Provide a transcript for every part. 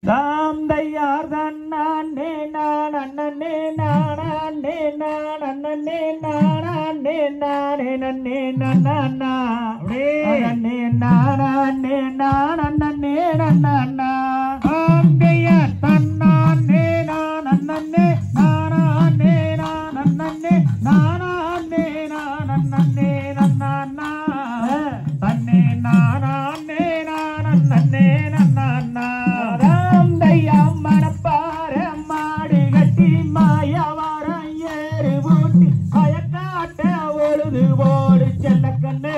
சாந்தையார் தன்னானே நான் அண்ணனே நானே நான் அண்ணனே நானே நானே நன்னே நன்னா அண்ணனே நானே நான் அண்ணனே நன்னா சாந்தையார் தன்னானே நான் அண்ணனே நானே நான் அண்ணனே நானே நான் அண்ணனே நன்னா தன்னே நானே நான் அண்ணனே நன்னா ராந்தையா மணப்பார மாடு கட்டி மாயவாரம் ஏறு ஊட்டி பயக்காட்ட ஒழுது ஓடு செல்லக்கண்ணு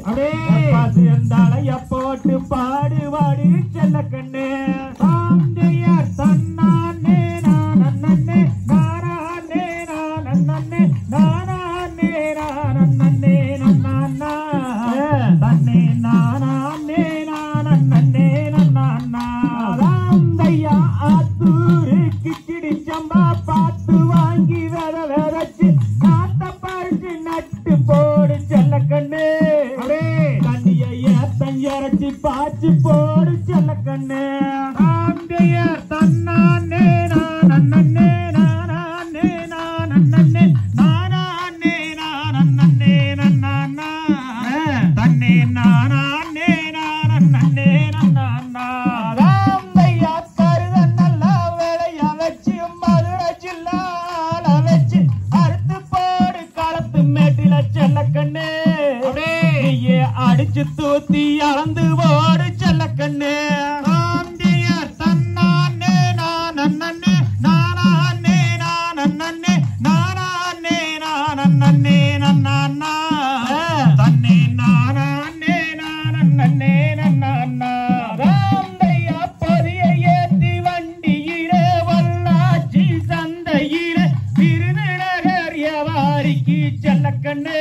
பசுந்தாளைய போட்டு பாடு வாடி செல்லக்கண்ணு சாந்தையார் தன்னானே நான் அண்ணனே நானே நான் அண்ணனே நானே நான் அண்ணனே நன்னா தன்னே நானே நான் அண்ணனே நன்னா ராந்தையா ஆத்தூரு கிச்சிடி சம்பா பார்த்து வாங்கி வர வரச்சு காத்த பறிச்சு நட்டு போடு செல்லக்கண்ணு தண்ணிய ஏத்தம் இறச்சி பாய்ச்சி போடு செல்லக்கண்ணு ஆந்தையர் தன்னானே நான் அண்ணனே நானே நான் அண்ணனே நானே நான் அண்ணனே நன்னா தன்னே நானே நான் அண்ணனே நன்னா ராந்தையா கருத நல்ல வேலைய வச்சு மதுரை ஜில்லால வச்சு அறுத்து போடு களத்து மேட்டில செல்லக்கண்ணு நீயே அடிச்சு தூத்தி அளந்து ஓடு செல்லக்கண்ணு ஆந்தியர் தன்னானே நான் அண்ணனே நானே நான் அண்ணனே நானே நான் அண்ணனே நன்னா தன்னே நானே நான் அண்ணனே நன்னா ராந்தையா பொதிய ஏத்தி வண்டியிலே வல்லாச்சி சந்தையிலே விருதுநகர் எவாரிக்கு செல்லக்கண்ணு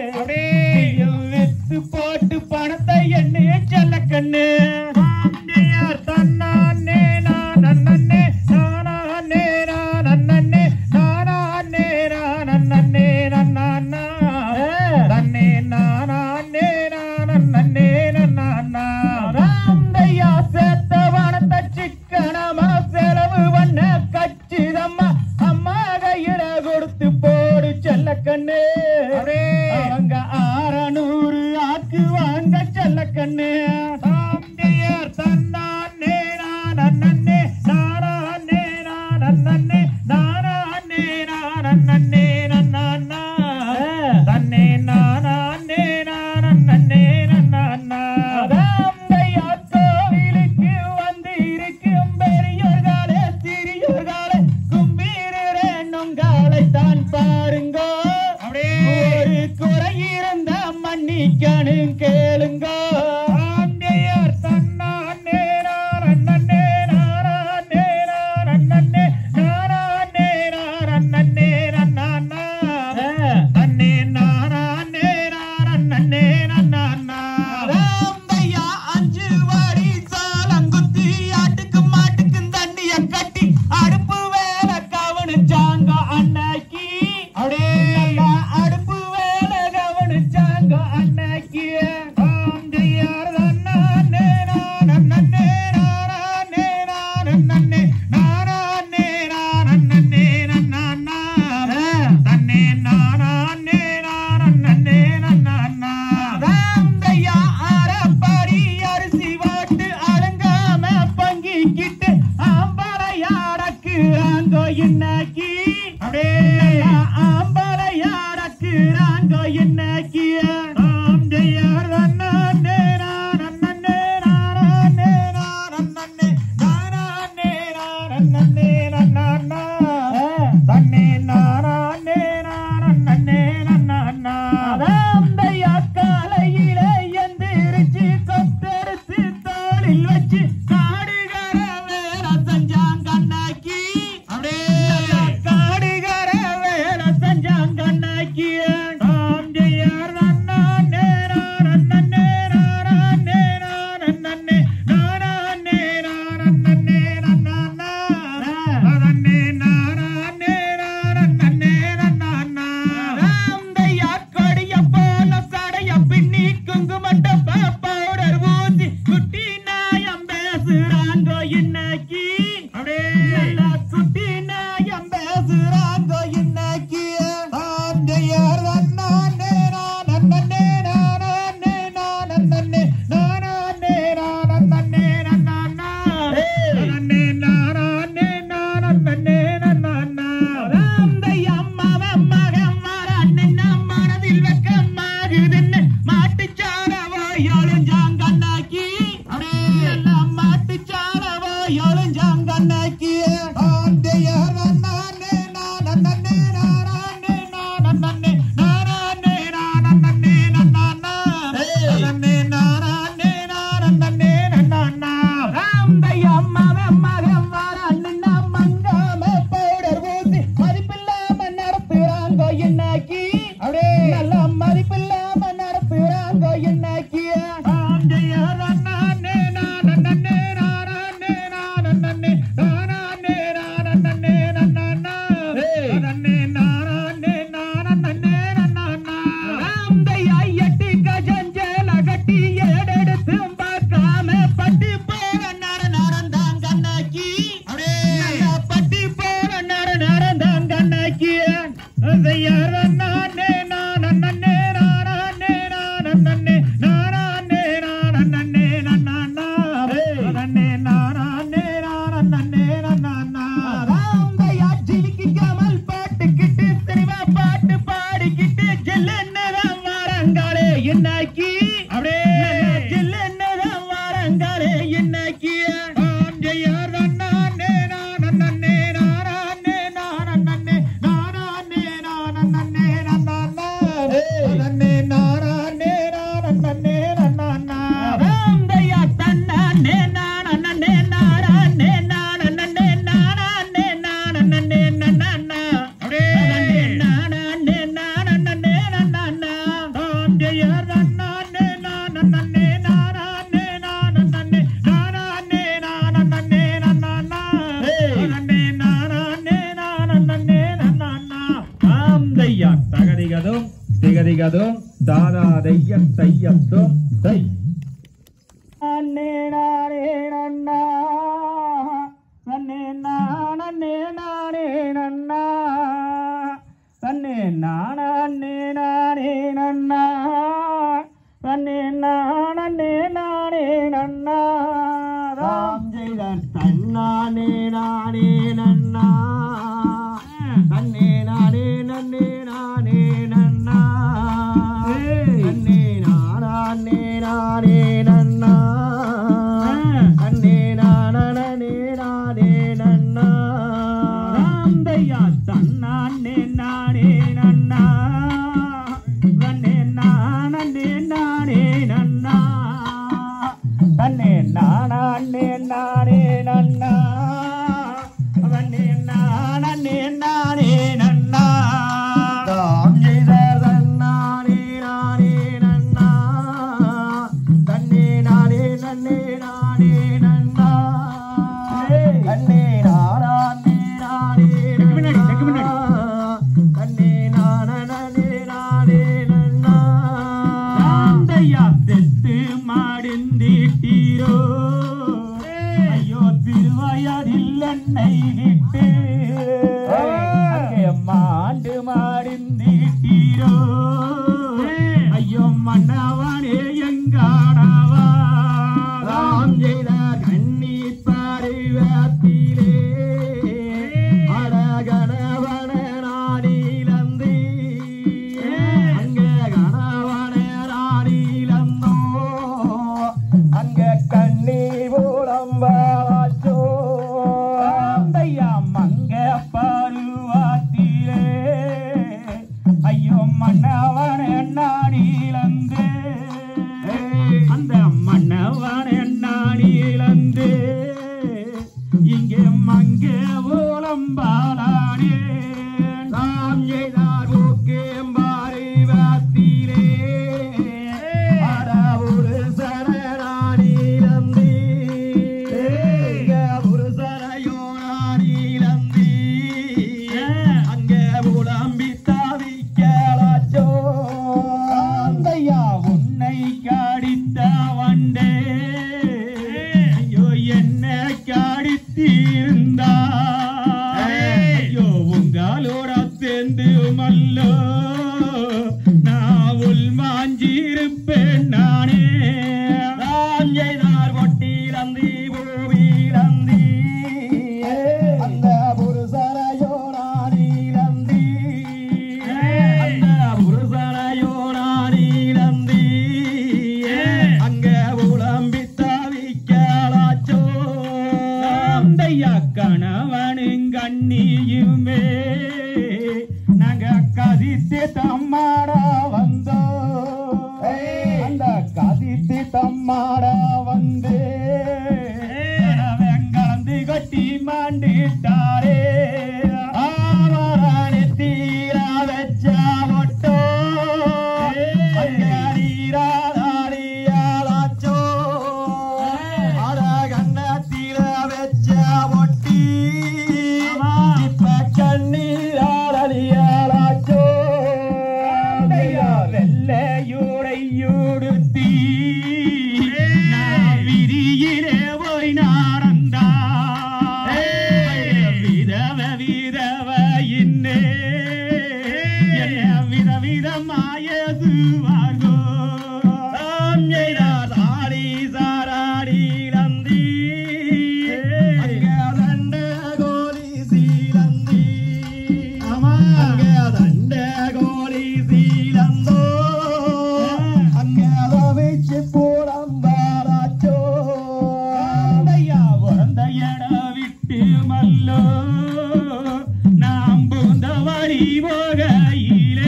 நீயும் வித்து போட்டு பணத்தை எண்ணு செல்லக்கண்ணு ஆந்தையார் தன்னானே நான் அண்ணனே நானே நான் அண்ணனே நானே நான் அண்ணனே நன்னா தன்னே நானே நான் அண்ணனே நன்னா ராந்தையா சேர்த்த வனத்தை சிக்கனமா செலவு பண்ண கச்சிதம்மா அம்மா கையில கொடுத்து போடு செல்லக்கண்ணு அவங்க ஆறநூறு ஆக்கு வாங்க செல்லக்கண்ணு சாந்தியர் தன்னானே நான் அண்ணனே நானே நான் அண்ணனே நானே நான் அண்ணனே நன்னா தன்னே நானே நான் அண்ணனே நன்னா ராந்தையா கோவிலுக்கு வந்து இருக்கும் பெரியோர்களே சிறியோர்களே கும்பிடுறேன் உங்களை தான் பாருங்க ஒரு குறை இருந்த மன்னிக்கணும் கேளுங்க ஆண்டையர் தன்னானே நான் அண்ணனே நானே நான் அண்ணனே நானே நான் அண்ணனே நன்னா தன்னே நானே நான் அண்ணனே நன்னா ராந்தையா அஞ்சு வாடி சாலங்குத்தி ஆட்டுக்கு மாட்டுக்கு தண்ணிய கட்டி அடுப்பு வேலை கவனிச்சாங்க அன்னைக்கு அப்படியே அடுப்பு வேலை கவனிச்சாங்க அன்னைக்கு ஆந்தையார் தன்னானே நான் அண்ணனே நானே நான் அண்ணனே நானே நான் அண்ணனே நன்னா தன்னே நானே நான் அண்ணனே நன்னா ராந்தையா அரைப்படி அரிசி வாட்டு அலங்காம பங்கிக்கிட்டு ஆம்பளையாடக்குறாங்கோ இன்னைக்கு அப்படியே ஆம்பளையாடக்குறாங்கோ இன்னைக்கு ஆம்பையார் அண்ணனே நான் அண்ணனே நானே நான் அண்ணனே நானே நான் அண்ணனே நன்னா தன்னே நானே நான் அண்ணனே நன்னா ராந்தையா காலையில எந்திரிச்சு கொத்தரிச்சு தோளில் வச்சு காடுகர வேற செஞ்சாங்க அன்னைக்கு அப்படியே காடுகர வேற செஞ்சாங்க அன்னைக்கு ஆம்பியார் அண்ணனே நான் அண்ணனே நானே நான் அண்ணனே நானே நான் அண்ணனே நன்னா அதன்னே நானே நான் அண்ணனே நன்னா ராந்தையா கொடிய போல சடைய பின்னி குங்குமட்ட பவுடர் ஊசி குட்டி நாயம் பேசுறாங்க இன்னைக்கு என்னக்கிய ஆம் ஜெயர் நன்னானே நானன்னே நானே நானன்னே நானே நானன்னே நன்னானே நன்னே நானே நானன்னே நன்னானா ராந்தையா தன்னானே நானன்னே நானே நானன்னே நானே நானன்னே நன்னன்னா அப்படியே. நானே நானன்னே நன்னன்னா ஆம் ஜெயர் நன்னானே நானன்னே நானே நானன்னே நானே நானன்னே நன்னானா ஏய். நன்னே நானே நானன்னே நன்னானா ஆம் தையா தகதிகதும் திகதிகதும் தாதா தைய தையத்தும் தை நன்னே நானே நன்னா நன்னே நானே நானே நன்னா நன்னே நானே நானே நன்னா நன்னே நானே நானே நன்னா ராம் செய்தன் தன்னானே நானே நன்னா நன்னே நானே நன்னே நானே நன்னா நன்னே நானே நானே நன்னா நன்னே நானே நானே நன்னா ராந்தையா தன்னானே நானே நன்னா நன்னே நானே நானே நன்னா நன்னே நானே நானே நன்னா நன்னே நானே நானே நன்னா தாம் செய்தார் தன்னானே நானே நன்னா தன்னே நானே நன்னே நானே நன்னா தன்னே நானே நானே முன்னாடி, தெற்கு முன்னாடி. தன்னே நானே நானே நன்னா ராந்தையா தெத்து மாடிந்தீட்டீரோ ஐயோ திருவயதில் என்னை விட்டு அங்கே மாண்டு மாடிந்தீட்டீரோ ஐயோ மன்னவனே எங்காடவா ராம் செய்த கண்ணி பருவத்திலே அழகணவன நாடிலந்து அங்க கணவன நாடிலந்தோ அங்க கண்ணி புலம்பாச்சோ தையா மங்க பருவத்திலே ஐயோ மன்னவன நாடிலந்து அந்த மன்னவன நாடிலந்து இங்கே மங்க ஓலம்பாலானே நாம் செய்தார் போக்கேம்பாரிவத்திலே ஒரு சரணாடிலந்து ஒரு சரையோ நாடிலந்து அங்க உடம்பி தாவிக்கலாச்சோ காந்தையா உன்னை காடித்த வண்டே ஐயோ என்ன காடித்திருந்தா ஐயோ உங்களோட சேர்ந்து மல்லோ நான் உள் மாஞ்சிருப்பேன் நானே ராஞ்சைதார் கொட்டிலந்தி பூவிலந்தி அந்த புருஷரையோ நாடிலந்தி அந்த புருஷரையோ நாடிலந்தி அங்க உளம்பி தவிக்கலாச்சோ தையா கணவனும் கண்ணியுமே நாங்க கதித்து தம்மாடா வந்தோம் அந்த கதித்து தம்மாடா வந்து வெங்கலந்து கட்டி மாண்டிட்டாரே ஆவராணி தீரா வச்சா ஒட்டோ நீராதாரியாளாச்சோ அத கண்ணத்தில வச்ச ஒட்டி இப்ப கண்ணீராளியாளாச்சோ வெள்ளையூடையூடுத்தி நான் விரியிலே போய் நாரந்தா அல்லோ நாம் புகுந்த வழி போகையிலே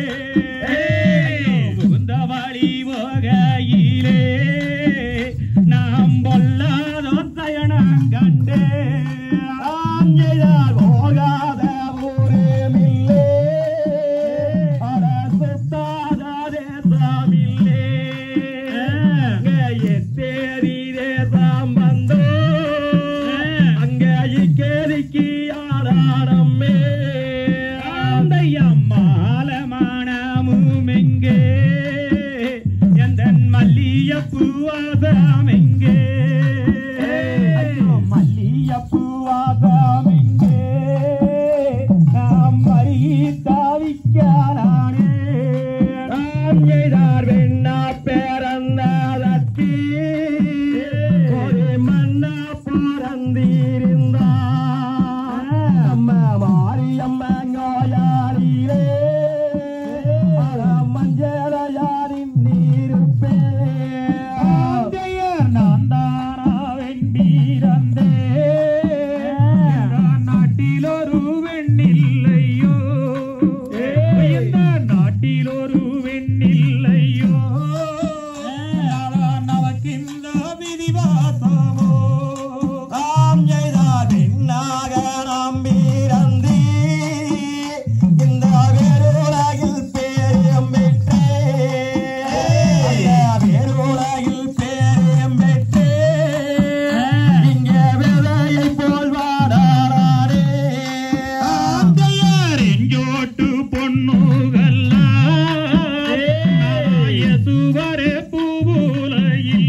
புகுந்த வழி போகையிலே நாம் பொல்லாதோ தயணம் கண்டே ஆஞ்சையார் போகாத ஊரேமில்லே அரசு தாதாதே சாமில்லே எத்தேரி தேசம் வந்தோ அங்கே இக்கேரிக்கு ஆடாடம்மே அந்த அம்மால மனமும் எங்கே எந்த மல்லியப்பூ வாசம் எங்கே மல்லியப்பூ வாசமிங்கே நாம் மறி தாவிக்கானே ஆஞ்சைதார் வெண்ணா பிறந்ததற்கு ஒரு மன்னா பிறந்திருந்தா நம்ம மாரியம்ம நோயாளியிலே மஞ்சளையாரின் நீருப்பே ஆந்தையர் நான் தானா வெண்பீரந்தே நாட்டில் ஒரு வெண்ணில்லையோ இந்த நாட்டில் ஒரு வெண்ணில்லையோ அதான் நமக்கு இந்த விதிவாசமோ நாம் செய்தார் பெண்ணாக நாம் பிறந்தி இந்த வேறுலகில் பேரியம் பெற்றே அந்த வேறுலகில் பேரியம் பெற்றே இங்கே விதையை போல் வாடாரே ஆந்தையர் எஞ்சோட்டு பொண்ணுகல்ல நாராயசுவரே பூவுலையில்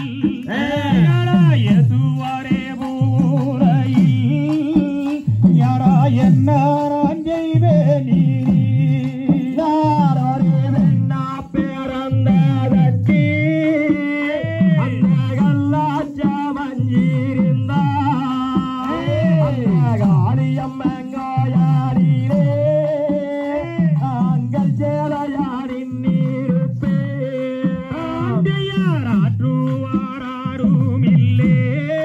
நாராயசுவரே பூவுலையில் யாரா என்ன நான் செய்வேனீ யாரொரு வெண்ணா பிறந்ததற்கு அந்த கல்லாச்சா மஞ்சிருந்தா அந்த காளியம்மங்காயாரிலே நாங்கள் சேலையாரின் நீருப்பே ஆற்றுவாராருமில்லே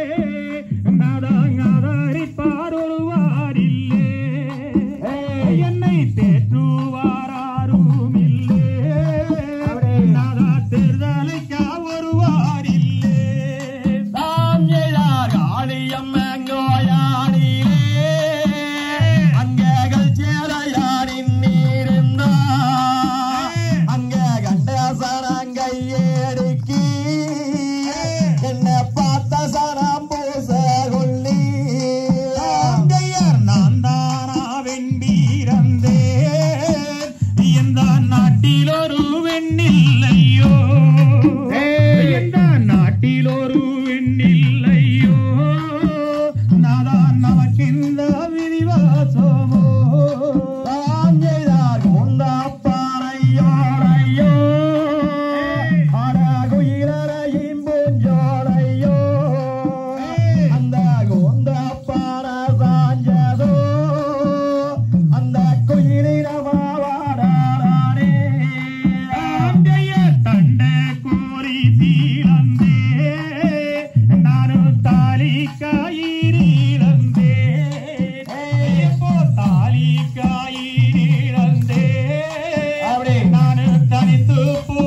நதங்கதரிப்பாரொருவாரில்லே என்னை தேற்றுவாராருமில்லே நதா தேர்தலைக்கா ஒருவாரில்லே நாம் செய்தார் காளியம்மங்காயாரிலே அங்கேகள் சேலையாரின் நீருந்தா அங்க கண்டசனங்கையேடுக்கி என்ன பார்த்த சனம் பூச கொள்ளி ஆந்தையர் நான் தானா வெண்பீரந்தேன் எந்த நாட்டில் ஒரு வெண்ணில்லையோ எந்த நாட்டில் ஒரு வெண்ணில்லையோ நாதான் நமக்கிந்த விரிவாசமோ நாம் செய்தார் கொண்டாப்பாறையோரையோ அழகுயிரையும் பூஞ்சோலையோ அந்த கொண்டாப்பாற சாஞ்சதோ அந்த குயிலிடமாவாடாரே ஆந்தைய தண்ட கோரி சீலந்தே நானு தாலி காயிரந்தே எப்போ தாலி காயிரந்தே அப்படி. நானு தனித்து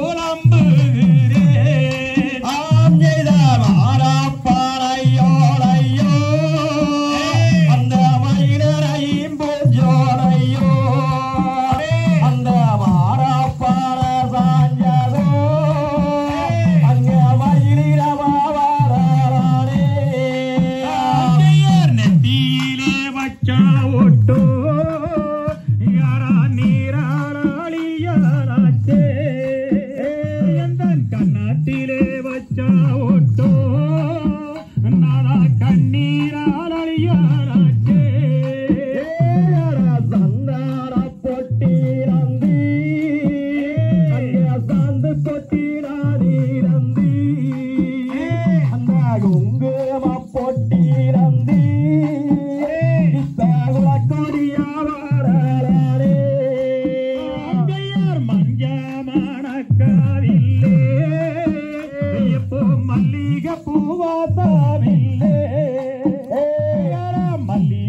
புலம்புகிறேன் ஆம் செய்தார் மாறாப்பாறையோரையோ அந்த மயிலரையும் பூஞ்சோலையோ அந்த மாறாப்பாற சாஞ்சதோ அங்க மயிலிடமாவாடாரே ஆந்தையர் நெத்தியிலே வச்சா ஒட்டோ யாரா நீராளியாராச்சே எந்தன் கண்ணாட்டிலே வச்சா ஒட்டோ நாளா கண்ணீராளியாராச்சே சந்தார பொட்டி நந்தி அங்க சாந்து பொட்டி நாடி நந்தி அந்த குங்கும பொட்டி நந்தி கொடியாவாடே ஆந்தையர் மஞ்ச மணக்காவில்லே எப்போ மல்லிகை பூவாசாவில்லே மல்லி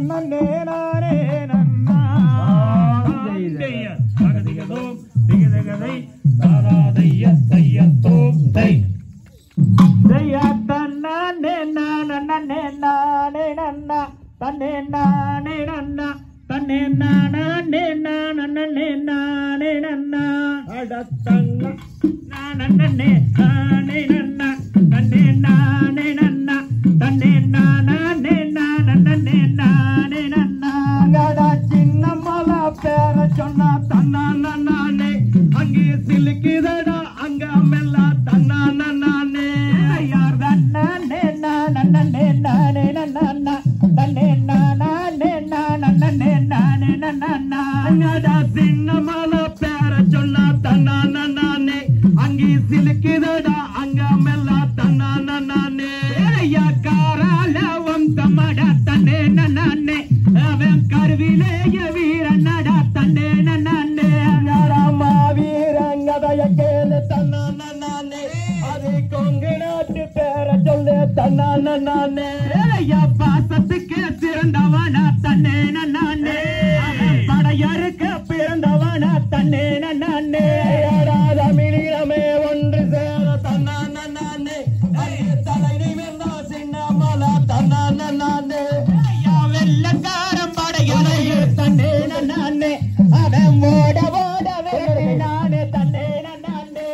நன்னே நானே நன்னா தைய தகதிகதோம் திகதகதை தாராதைய தைய தோம் தை தைய தன்னானே நானே நானே நன்னா தன்னே நானே நன்னா தன்னே நானே நானே நானே நன்னா அடத்தன்ன நானே நானே நன்னா தன்னே நானே நன்னா தன்னே நானே நானே நானே நன்னா அங்கடா சின்ன மலை பேர சொன்னா தன்னா நானே அங்கே சிலுக்குதடா அங்க மெல்ல தன்னா நானே யார் தன்னே நானே நானே நன்னா தன்னே நானே நானே நானே நன்னா அங்கடா சின்ன மலை பேர சொன்னா தன்னா நானே அங்கே சிலுக்குதடா அங்க மெல்ல தன்னா நானே ஐயா காராலவம் தம்மடா தன்னே நன்னானே அவன் கருவிலேய வீரனடா தன்னே நன்னானே வீரங்கதைய கேளு தன்னா நானே அது கொங்கு நாட்டு பேர சொல்லு தன்னா நானே ஐயா பாசத்துக்கு சிறந்தவனா தன்னே நன்னானே அவன் படையறுக்க பிறந்தவனா தன்னே நன்னானே தமிழீழமே ஒன்று சேர தன்னா நானே தலை நிமிர்ந்தா சின்ன மலை தன்னா நானே ஐயா வெள்ளக்காரன் படையறைய தன்னே நன்னானே அவன் ஓட ஓட நானே தன்னே நன்னானே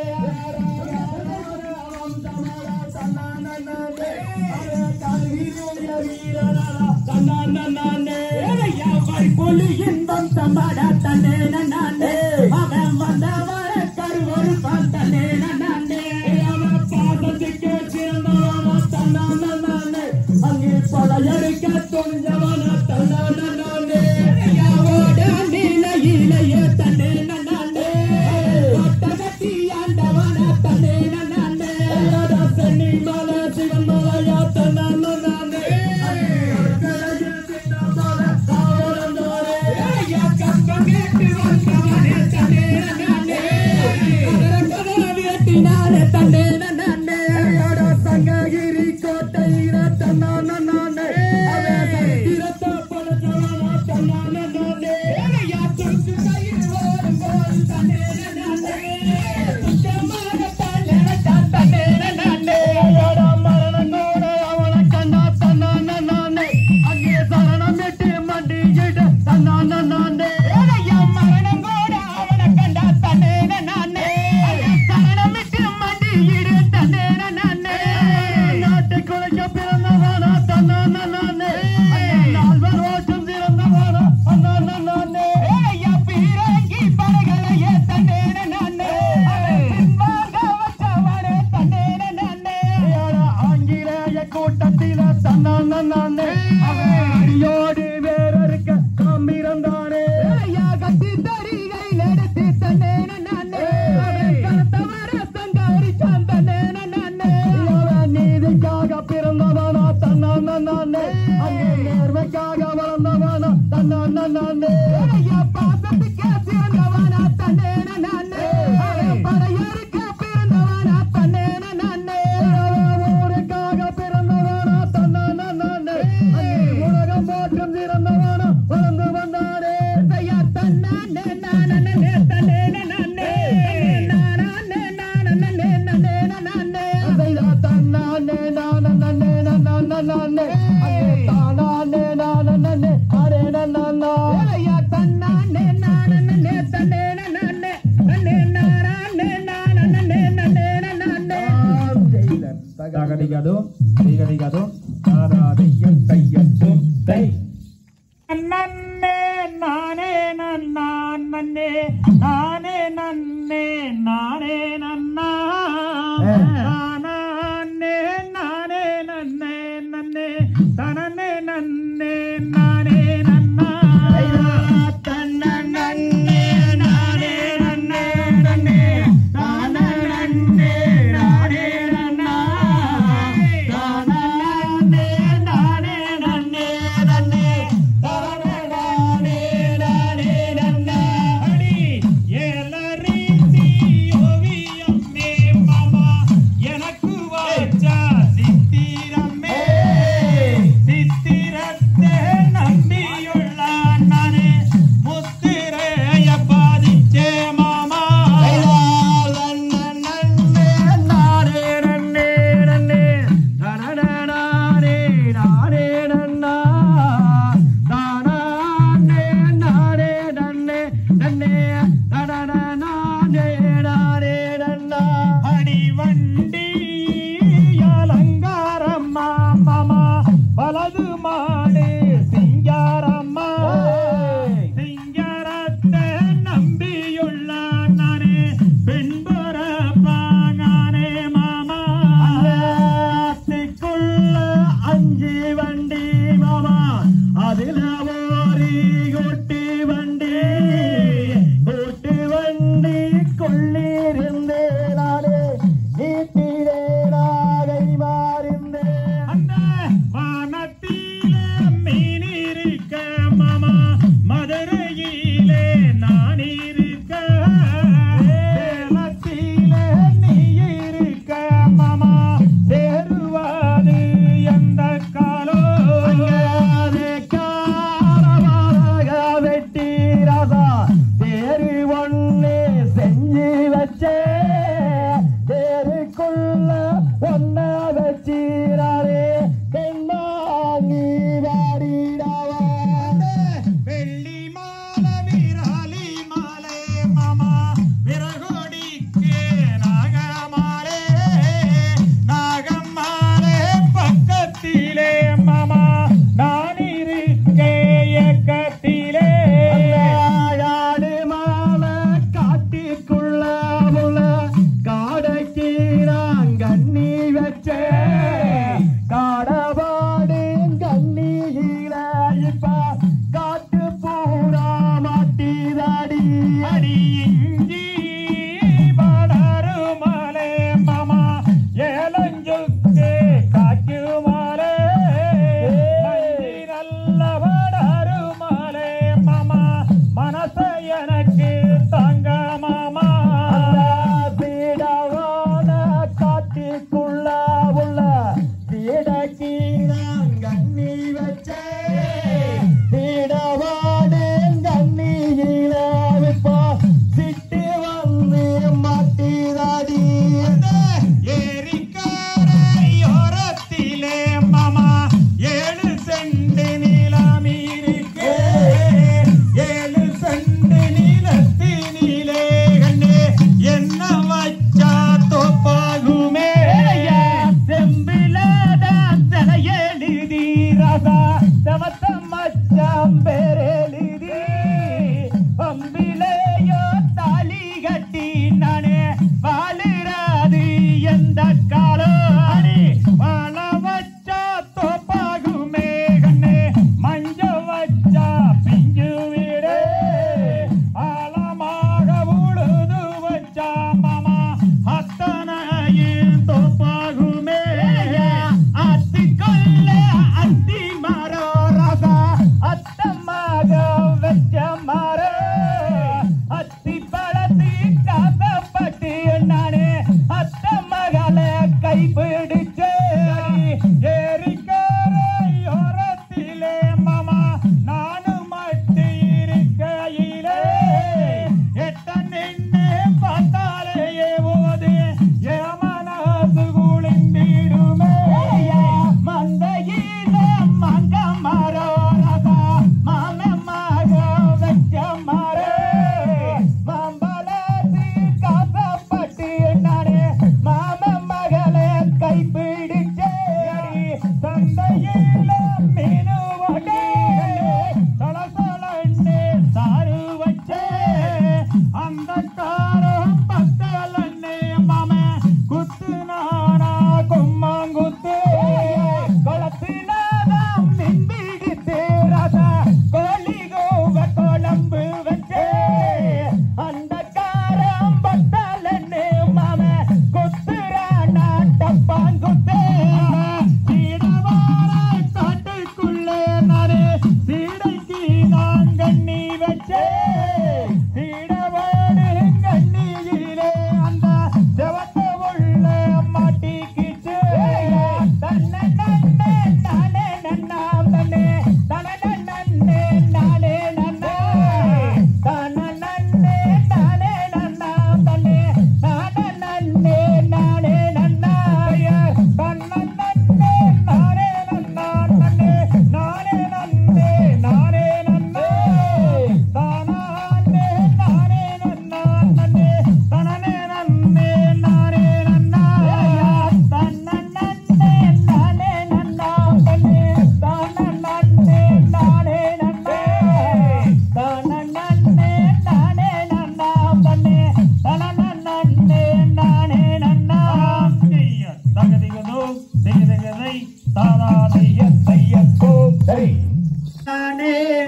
ஐயா வைப்பொலி இன்பம் தம்பாடா தன்னே நன்னானே அவன் வந்தவர கருவொரு தன்னே நன்னானே அவன் பாதத்துக்கு சேர்ந்தவன தன்னானே அங்கே படையெடுக்க துணிஞ்சவன தன்னானே ஐயாவோட நிலையிலேயே தன்னே நன்னானே ஒட்டகத்தி ஆண்டவன தன்னே நன்னானே சென்னி மலை சிவன் மலையா தன்னானே ஐயா கம்பம் கேட்டு வந்தவனே தன்னே நன்னானே வேட்டினாலே தன்னே நன்னானே சங்ககிரி கோட்டையில தன்னானே இரத்த பழச்சவன தன்னானே ஐயா துண்டு கையில் ஓடும் போது தன்னே நன்னானே சுத்தமாக தன்னே தன்னே நன்னானே மரணம் கூட அவனை கண்டா தன்னானே அங்கே சரணமிட்டு மண்டியிட தன்னானே ஐயா மரணம் கூட அவனை கண்டா தன்னே நன்னானே ஐயா சரணமிட்டு மண்டியிடு தன்னே நன்னானே நாட்டை குலைக்க பிறந்தவனா தன்னானே நால்வர் ஓட்டும் சிறந்தவனா அண்ணானே ஐயா பீரங்கி படைகளையே தன்னே நன்னானே பின்பாக வச்சவனே தன்னே நன்னானே ஆங்கிலேய கூட்டத்தில தன்னானே அவன் அடியோடு வேறறுக்க காம்பிறந்தானே ஐயா கத்தி தடிகையில் எடுத்து தன்னே நன்னானே அவன் கருத்தவர சங்காரிச்சான் தன்னே நன்னானே அவன் நீதிக்காக பிறந்தவனா தன்னானே அங்கே நேர்மைக்காக வளர்ந்தவனா தன்னானே ஐயா பாசத்துக்கு சிறந்தவனா தன்னே நன்னானே அவன் படையறுக்க பிறந்தவனா தன்னே நன்னானே ஊருக்காக பிறந்தவனா தன்னானே அங்கே உலகம் போற்றும் சிறந்தவனா வளர்ந்து வந்தானே ஐயா தன்னானே நானே தன்னே நன்னானே நானே நானே நன்னே நன்னானே செய்தா தன்னானே நானே நானே நானே அங்கே தானானே நானே அரே நானா ஐயா தன்னானே நானே தன்னே நன்னானே நன்னே நானே நானே நன்னே நன்னானே தகடிகதோ திகடிகதோ தாராதையம் தையத்தும் தை நன்னே நானே நன்னான் நன்னே நானே நன்னே நானே நன்னா நானே நானே நன்னே நன்னே தனனே நன்னே நானே நன்னா தன்ன நன்னே நானே நன்னே நன்னே தான நன்னே நானே நன்னா தான நன்னே நானே நன்னே நன்னே தான நானே நானே நன்னா அடி ஏலரி ஓவியம் மே அதில ஓரி ஓட்டி வண்டி ஓட்டு வண்டி கொள்ளிருந்தே நானே நீட்டிலே நாகை மாறிந்தேன் அந்த வானத்திலே மீன் இருக்க மாமா மதுரையிலே நான் இருக்க சேலத்திலே நீ இருக்க மாமா சேருவாது எந்த காலம் அங்காதே காரமாக வெட்டி ராசா தேரு ஒண்ணு செஞ்சு வச்சே தேருக்குள்ள ஒன்ன வச்சிராரே பெண்ணாங்கி வாடிடாவா வெள்ளி மாலை விராலி மாலை மாமா விறகொடிக்கு நாகமாலே நாகம்மாலே பக்கத்திலே மாமா நான் இருக்கே ஏக்கத்திலே ஆடு மாலை காட்டிக்குள்ள உள்ள காடைக்கு நான் கண்ணி வச்சே காடபாடு கண்ணியில இப்ப காட்டு பூரா மாட்டிதாடி அடி இஞ்சி பாடாரு மாலே மாமா ஏலஞ்சுக்கு காக்கு மாலே நன்றி நல்ல பாடாரு மாலே மாமா மனச எனக்கு தாங்க மாமா சீடவான காட்டிக்குள்ள உள்ள சீடக்கி நான் கண்ணி வச்சே சீடவாடு கண்ணியில விப்பா சிட்டு வந்து மாட்டிதாடி ஏரிக்கரையோரத்திலே மாமா ஏழு செண்டு நிலம் இருக்கு ஏழு செண்டு நிலத்தினிலே கண்ணே என்ன வச்சா தோப்பாகுமே செம்பிலாத சில எழுதி ராசா சமத்த மச்சாம் பேரெழுதி பம்பிலேயோ தாலி கட்டி நானே வாழுறாது எந்த காலம் அடி வாழ வச்சா தோப்பாகுமே கண்ணே மஞ்ச வச்சா பிஞ்சு வீடு ஆழமாக உழுது வச்சா மாமா அத்தனையும் தோப்பாகுமே அத்திக்கொள்ள அத்தி மரோ ரசா அத்தம்மா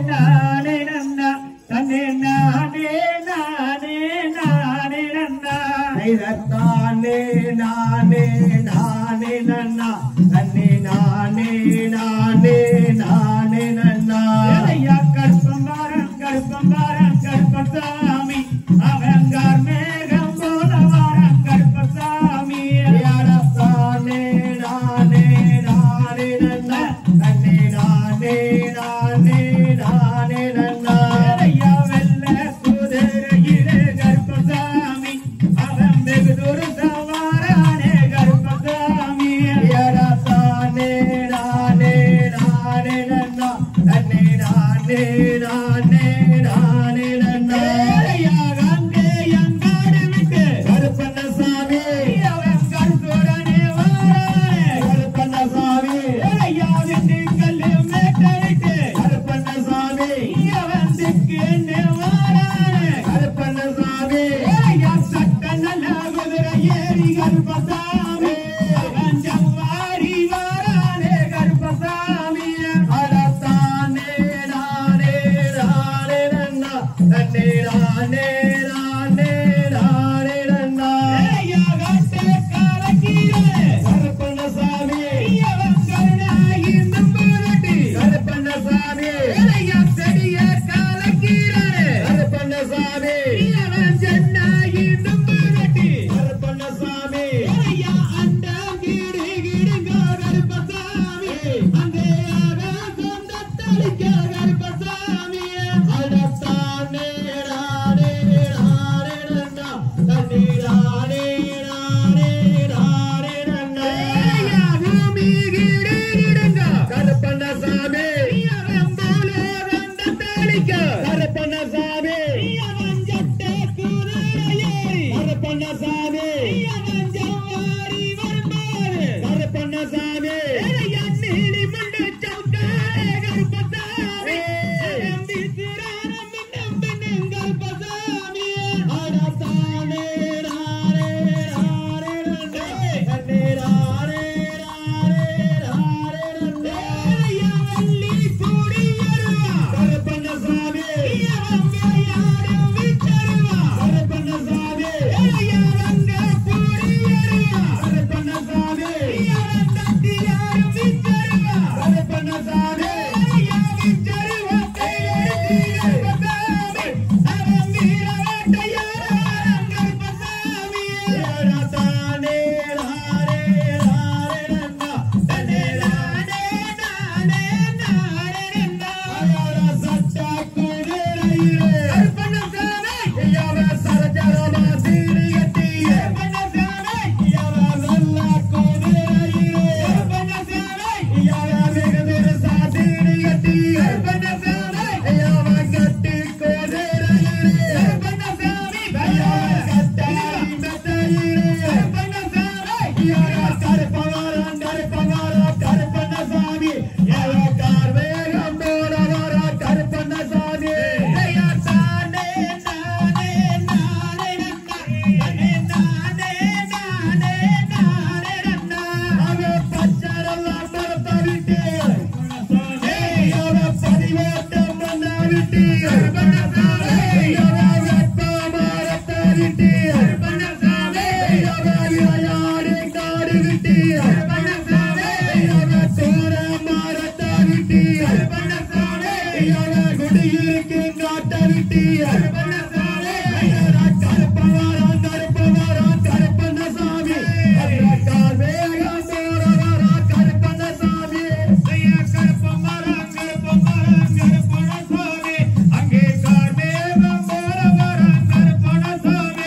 நானே நன்னா தன்னே நானே நானே நானே நன்னா தானே நானே நானே நன்னா தன்னே நானே நானே நானே நன்னா ஐயா கற்பம்பாரம் கற்பம்பாரம் கற்பசாமி அவங்கார் மேகம் போல வாரம் கற்பசாமி தானே நானே நானே நன்னா தன்னே நானே நானே நானே நன்னா ஐயா வெள்ள குதிரையிலே கற்பசாமி அவன் வெகு தூரம் சவாரானே கற்பசாமி தானே நானே நானே நன்னா தன்னே நானே நானே நானே நன்னா ஐயா கங்கே எங்காடு விட்டு கருப்பண்ணசாமி அவன் கற்புடனே வாரானே கருப்பண்ணசாமி ஐயா விட்டு கல்லு மேட்டை விட்டு கருப்பண்ணசாமி அவன் திக்கு என்ன வாரானே கருப்பண்ணசாமி ஐயா சட்ட நல்ல குதிரை ஏறி கருப்பசாமி அவன் ஜவ்வாரி வாரானே கருப்பசாமி அடத்தானே நானே நானே நன்னா தன்னே நானே நானே நானே நன்னா ஐயா கட்டே கலக்கீரே கருப்பண்ணசாமி அவன் கருணாகி நம்புரட்டி கருப்பண்ணசாமி ஐயா செடிய கலக்கீரே கருப்பண்ணசாமி அவன் ஜன்னாகி நம்புரட்டி கருப்பண்ணசாமி ஐயா அண்டா கீடு கீடுங்க கருப்பசாமி அங்கே அவன் சொந்தத்தளிக்க கருப்பசாமி அடத்தானே நானே நானே நன்னா தன்னே நானே நானே நானே நன்னா ஐயா பூமி கீடு கீடுங்க கருப்பண்ணசாமி அவன் போல சொந்தத்தளிக்க கருப்பண்ணசாமி அவன் ஜட்ட குதிரையேறி கருப்பண்ணசாமி அவன் ஜவ்வாரி வருமாறு கருப்பண்ணசாமி ஐயா நீலி மண்டு சவுக்காரே கருப்பசாமி அவன் வீசுறான மின்னம் மின்னம் கருப்பசாமி அடத்தானே நானே நானே நன்னா தன்னே நானே நானே நானே நன்னா ஐயா வள்ளி கூடி வருவா கருப்பண்ணசாமி அவன் விளையாடும் வித்தருவா கருப்பண்ணசாமி ஐயா வங்க கூடி வருவா கருப்பண்ணசாமி அவன் தட்டியாரும் வித்தருவா கருப்பண்ணசாமி ஐயா வித்தருவா கையெழுத்தி கருப்பசாமி அவன் வீர வேட்டையாடும் கருப்பசாமி அடத்தானே நானே நானே நன்னா தன்னே நானே நானே நானே நன்னா அயால சட்டா குதிரையிலே கருப்பண்ணசாமி ஐயாவ சரஜரமா சீரி கட்டியே கருப்பண்ணசாமி ஐயாவ நல்ல குதிரையிலே கருப்பண்ணசாமி ஐயாவ வெகுதுர சாசீரி கட்டியே கருப்பண்ணசாமி ஐயாவ கட்டி குதிரையிலே கருப்பண்ணசாமி ஐயாவ கட்டாரி மெத்தையிலே கருப்பண்ணசாமி ஐயாவ கருப்பவாரம் கருப்பவாரம் கருப்பண்ணசாமி ஐயா கார்வேகம் போல வர கருப்பண்ணசாமி ஐயா தானே நானே நானே நன்னா நானே நானே நானே நானே நன்னா அவன் பச்சரெல்லாம் மரத்தை விட்டு ஏய், அவன் பதிவேட்டம் பண்ண விட்டு ஏய், அவன் வெப்ப மரத்தை விட்டு ஏய், அவன் இளையாடு காடு விட்டு ஏய், அவன் சோர மரத்தை விட்டு ஏய், அவன் குடியிருக்கும் நாட்டை விட்டு கருப்பவாரம் கருப்பவாரம் கருப்பண்ணசாமி கால் வேகம் போற வர கருப்பண்ணசாமி ஐயா கருப்பமரம் கருப்பமரம் கருப்பணசாமி அங்கே கார்மேகம் போல வரம் கருப்பணசாமி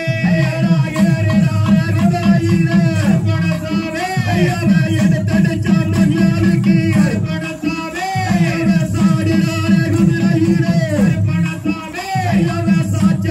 கருப்பண்ணசாமி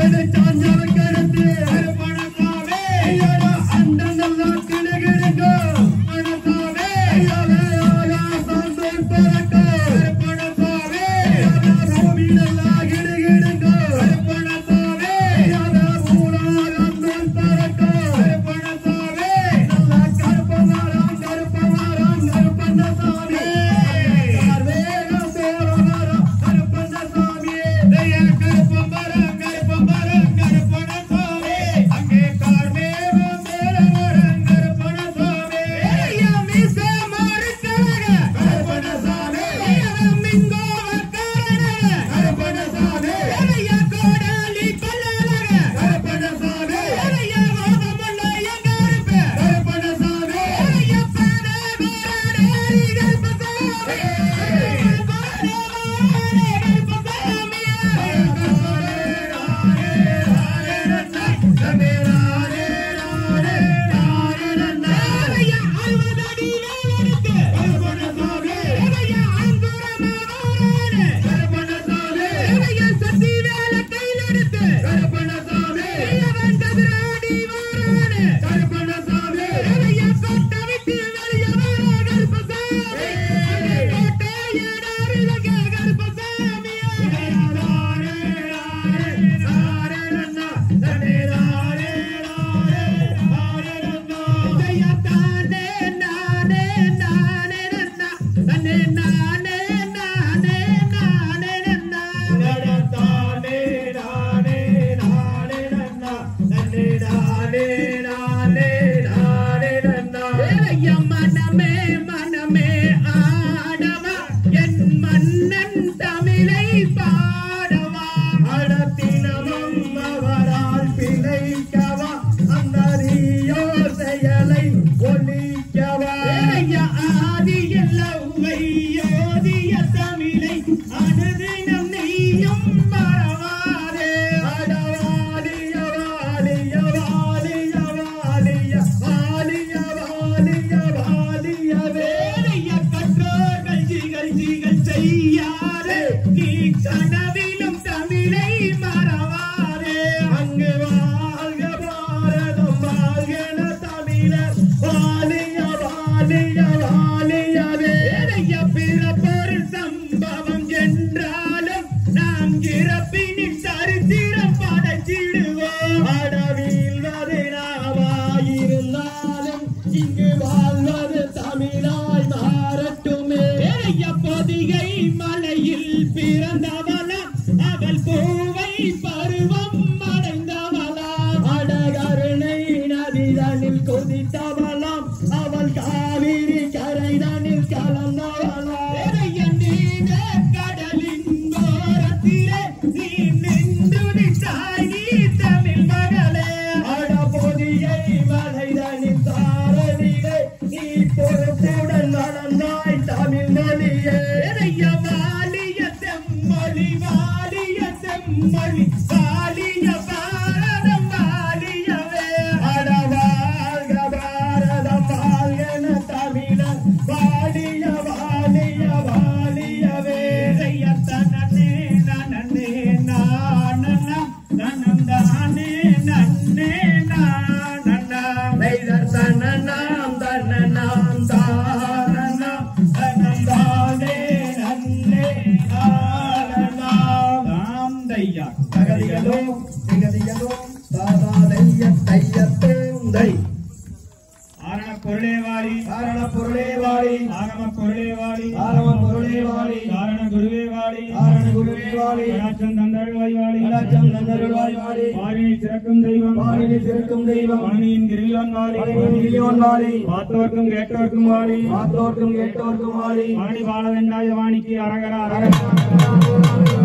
கனவிலும் தமிழை மறவாதே அங்கு வாழ்க பாரதம் வாழ்கென தமிழர் வாழிய வாழிய வாழியவே ஏழைய பிறப்பொரு சம்பவம் என்றாலும் நாம் இறப்பினில் சரித்திரம் படைச்சிடுவோம் அடவீழ்வது நாவாயிருந்தாலும் இங்கு வாழ்வது தமிழாய் மாறட்டுமே ஏழைய பொதிகை மலையில் பிறந்தவளா அவள் பூவை பருவம் அடைந்தவளா அடகருணை நதிதனில் கொதித்தவளாம் அவள் காவிரி கரைதனில் கலந்தவளாம் ஏழைய நீல கடலின் ஓரத்திலே நீ நின்றுதித்தாய் நீ தமிழ் மகளே அடபொதியை மலைதனில் தாரணிலே நீ பொறுப்புடன் வளர்ந்தாய் தமிழ் மொழியே ஏழைய வாலிய செம்மொழி வாலிய செம்மொழி வாலிய பாரதம் வாலியவே அட வாழ்க பாரதம் வாழ்கென தமிழர் வாழிய வாழிய வாழியவே ஏழைய தனனே நனனே நானனா நனந்தானே நன்னே நானனா நெய்தர் தன்னனாம் தன்னனாம் தானனாம் தன்னந்தானே நன்னே நானனாம் தாம் தையா தகதிகளோ திகதிகளோ தாதா தைய தையத்தேம் தை ஆரண பொருளே வாழி காரண பொருளே வாழி ஆகம பொருளே வாழி ஆரவ பொருளே வாழி காரண குருவே வாழி காரண குருவே வாழி கடாட்சம் தந்தருள்வாய் வாழி கடாட்சம் தந்தருள்வாய் வாழி. வாழினி சிறக்கும் தெய்வம் வாழினி திருக்கும் தெய்வம் வாணியின் கிரியோன் வாழி வாழினி கிரியோன் வாழி. பார்த்தோர்க்கும் கேட்டோர்க்கும் வாழி மாத்தோர்க்கும் கேட்டோர்க்கும் வாழி வாணி வாழ வேண்டாய வாணிக்கு அரகர அரகர அரகர